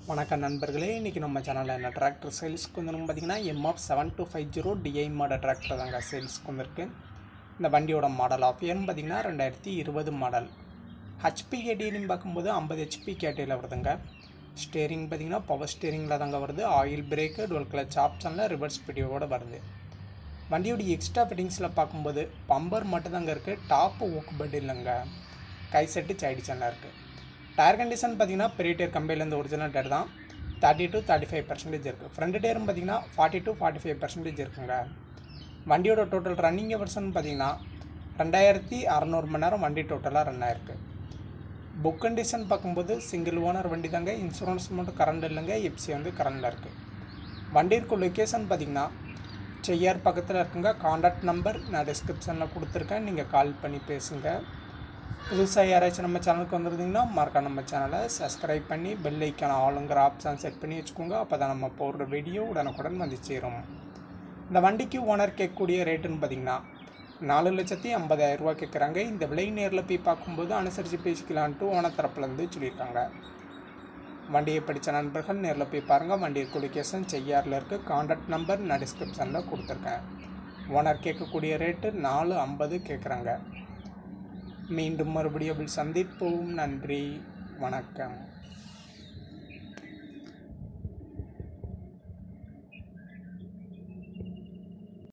வணக்கம் நண்பர்களே இன்றைக்கி நம்ம சேனலில் என்ன டிராக்டர் சேல்ஸ்க்கு வந்துடும் பார்த்தீங்கன்னா MF seven two five zero DI model tractor தாங்க சேல்ஸ்க்கு வந்திருக்கு இந்த வண்டியோட மாடல் ஆஃப் இயர்னு பார்த்தீங்கன்னா ரெண்டாயிரத்தி இருபது மாடல் ஹெச்பி கேட்டின்னு பார்க்கும்போது ஐம்பது ஹெச்பி கேட்டியில் வருதுங்க ஸ்டேரிங் பார்த்தீங்கன்னா பவர் ஸ்டேரிங்கில் தாங்க வருது ஆயில் பிரேக்கு டுவெல் கிளச் ஆப்ஷனில் ரிவர்ஸ் வீடியோவோட வருது வண்டியோட எக்ஸ்ட்ரா ஃபிட்டிங்ஸில் பார்க்கும்போது பம்பர் மட்டும் தாங்க இருக்குது டாப்பு ஊக்கு பெட் இல்லைங்க கை செட்டு சைடு சேனல் இருக்குது டயர் கண்டிஷன் பார்த்தீங்கன்னா பெரிய டயர் கம்பெனிலேருந்து ஒரிஜினல் டயர் தான் thirty to thirty five percentage இருக்குது ஃப்ரண்ட் டயரும் பார்த்தீங்கன்னா forty to forty five percentage இருக்குங்க வண்டியோட டோட்டல் ரன்னிங் ஹவர்ஸ்னு பார்த்தீங்கன்னா ரெண்டாயிரத்தி அறநூறு மணி நேரம் வண்டி டோட்டலாக ரன் ஆயிருக்கு புக் கண்டிஷன் பார்க்கும்போது சிங்கிள் ஓனர் வண்டி தாங்க இன்சூரன்ஸ் மட்டும் கரண்ட் இல்லைங்க எப்சி வந்து கரண்டில் இருக்குது வண்டி இருக்க லொக்கேஷன் பார்த்தீங்கன்னா செய்யார் பக்கத்தில் இருக்குங்க காண்டாக்ட் நம்பர் நான் டிஸ்கிரிப்ஷனில் கொடுத்துருக்கேன் நீங்கள் கால் பண்ணி பேசுங்க புதுசாக யாராச்சும் நம்ம சேனலுக்கு வந்திருந்தீங்கன்னா மறக்காம நம்ம சேனலை சப்ஸ்கிரைப் பண்ணி பெல் ஐக்கான ஆளுங்கிற ஆப்ஷன் செட் பண்ணி வச்சுக்கோங்க அப்போ தான் நம்ம போடுற வீடியோ உடனுக்குடன் வந்து சேரும் இந்த வண்டிக்கு ஓனர் கேட்கக்கூடிய ரேட்டுன்னு பார்த்தீங்கன்னா நாலு லட்சத்தி ஐம்பதாயிரம் ரூபா கேட்குறாங்க இந்த விலை நேரில் போய் பார்க்கும்போது அனுசரித்து பேசிக்கலான்ட்டு ஓனர் தரப்புலேருந்து சொல்லியிருக்காங்க வண்டியை படித்த நண்பர்கள் நேரில் போய் பாருங்கள் வண்டி இருக்க லொக்கேஷன் செய்யாரில் இருக்குது காண்டாக்ட் நம்பர் நான் டிஸ்கிரிப்ஷனில் கொடுத்துருக்கேன் ஓனர் கேட்கக்கூடிய ரேட்டு நாலு ஐம்பது கேட்குறாங்க மீண்டும் மறுபடியும் சந்திப்போம் நன்றி வணக்கம்